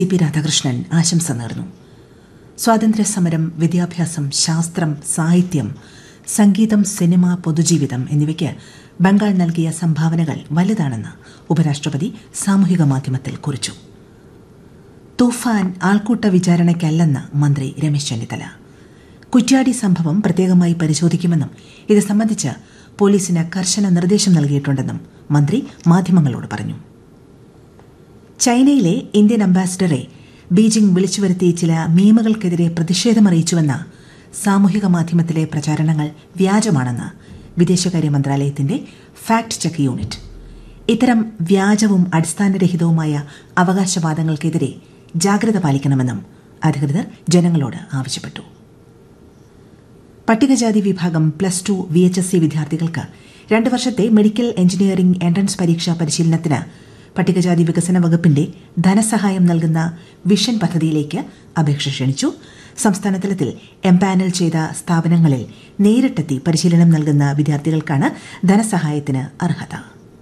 E P Radhakrishnan ആശംസ നേർന്നു സ്വാതന്ത്ര്യ സമരം വിദ്യാഭ്യാസം ശാസ്ത്രം സാഹിത്യം സംഗീതം സിനിമ പൊതുജീവിതം എന്നിവയ്ക്ക് ബംഗാൾ നൽകിയ സംഭാവനകൾ വലുതാണെന്ന് ഉപരാഷ്ട്രപതി സാമൂഹിക മാധ്യമത്തിൽ കുറിച്ചു തൂഫാൻ ആൾക്കൂട്ട വിചാരണയ്ക്കല്ലെന്ന് മന്ത്രി രമേശ് ചെന്നിത്തല കുറ്റ്യാടി സംഭവം പ്രത്യേകമായി പരിശോധിക്കുമെന്നും ഇത് സംബന്ധിച്ച് പോലീസിന് കർശന നിർദ്ദേശം നൽകിയിട്ടുണ്ടെന്നും മന്ത്രി മാധ്യമങ്ങളോട് പറഞ്ഞു ചൈനയിലെ ഇന്ത്യൻ അംബാസിഡറെ ബീജിംഗ് വിളിച്ചുവരുത്തി ചില മീമുകൾക്കെതിരെ പ്രതിഷേധമറിയിച്ചുവെന്ന സാമൂഹിക മാധ്യമത്തിലെ പ്രചാരണങ്ങൾ വ്യാജമാണെന്ന് വിദേശകാര്യ മന്ത്രാലയത്തിന്റെ ഫാക്ട് ചെക്ക് യൂണിറ്റ് ഇത്തരം വ്യാജവും അടിസ്ഥാനരഹിതവുമായ അവകാശവാദങ്ങൾക്കെതിരെ ജാഗ്രത പാലിക്കണമെന്നും അധികൃതർ ജനങ്ങളോട് ആവശ്യപ്പെട്ടു പട്ടികജാതി വിഭാഗം plus two V H S C വിദ്യാർത്ഥികൾക്ക് രണ്ട് വർഷത്തെ മെഡിക്കൽ എഞ്ചിനീയറിംഗ് എൻട്രൻസ് പരീക്ഷാ പരിശീലനത്തിന് പട്ടികജാതി വികസന വകുപ്പിന്റെ ധനസഹായം നൽകുന്ന വിഷൻ പദ്ധതിയിലേക്ക് അപേക്ഷ ക്ഷണിച്ചു സംസ്ഥാനതലത്തിൽ എംപാനൽ ചെയ്ത സ്ഥാപനങ്ങളിൽ നേരിട്ടെത്തി പരിശീലനം നൽകുന്ന വിദ്യാർത്ഥികൾക്കാണ് ധനസഹായത്തിന് അർഹത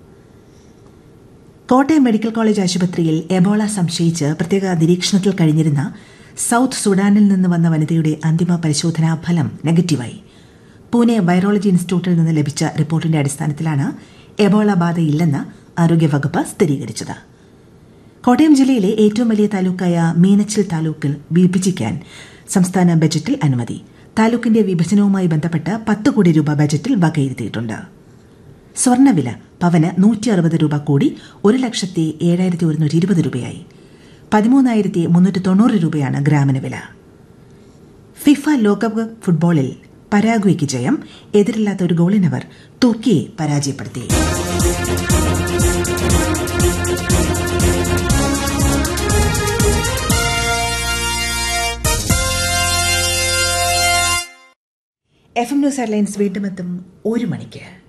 കോട്ടയം മെഡിക്കൽ കോളേജ് ആശുപത്രിയിൽ എബോള സംശയിച്ച് പ്രത്യേക നിരീക്ഷണത്തിൽ കഴിഞ്ഞിരുന്ന സൌത്ത് സുഡാനിൽ നിന്ന് വന്ന വനിതയുടെ അന്തിമ പരിശോധനാ ഫലം നെഗറ്റീവായി പൂനെ വൈറോളജി ഇൻസ്റ്റിറ്റ്യൂട്ടിൽ നിന്ന് ലഭിച്ച റിപ്പോർട്ടിന്റെ അടിസ്ഥാനത്തിലാണ് എബോള ബാധയില്ലെന്ന് ആരോഗ്യവകുപ്പ് സ്ഥിരീകരിച്ചത് കോട്ടയം ജില്ലയിലെ ഏറ്റവും വലിയ താലൂക്കായ മീനച്ചിൽ താലൂക്കിൽ വിഭജിക്കാൻ സംസ്ഥാന ബജറ്റിൽ അനുമതി താലൂക്കിന്റെ വിഭജനവുമായി ബന്ധപ്പെട്ട് പത്ത് കോടി രൂപ ബജറ്റിൽ വകയിരുത്തിയിട്ടുണ്ട് സ്വർണ്ണവില പവന് നൂറ്റി അറുപത് രൂപ കൂടി ഒരു ലക്ഷത്തി ഏഴായിരത്തി ഒരുന്നൂറ്റി ഇരുപത് രൂപയായി പതിമൂന്നായിരത്തി മുന്നൂറ്റി തൊണ്ണൂറ് രൂപയാണ് ഗ്രാമിന് വില ഫിഫ ലോകകപ്പ് ഫുട്ബോളിൽ പരാഗ്വയ്ക്ക് ജയം എതിരില്ലാത്ത ഒരു ഗോളിനവർ തുർക്കിയെ പരാജയപ്പെടുത്തി എഫ് എം ന്യൂസ് എയർലൈൻസ് വീണ്ടും എത്തും ഒരു മണിക്ക്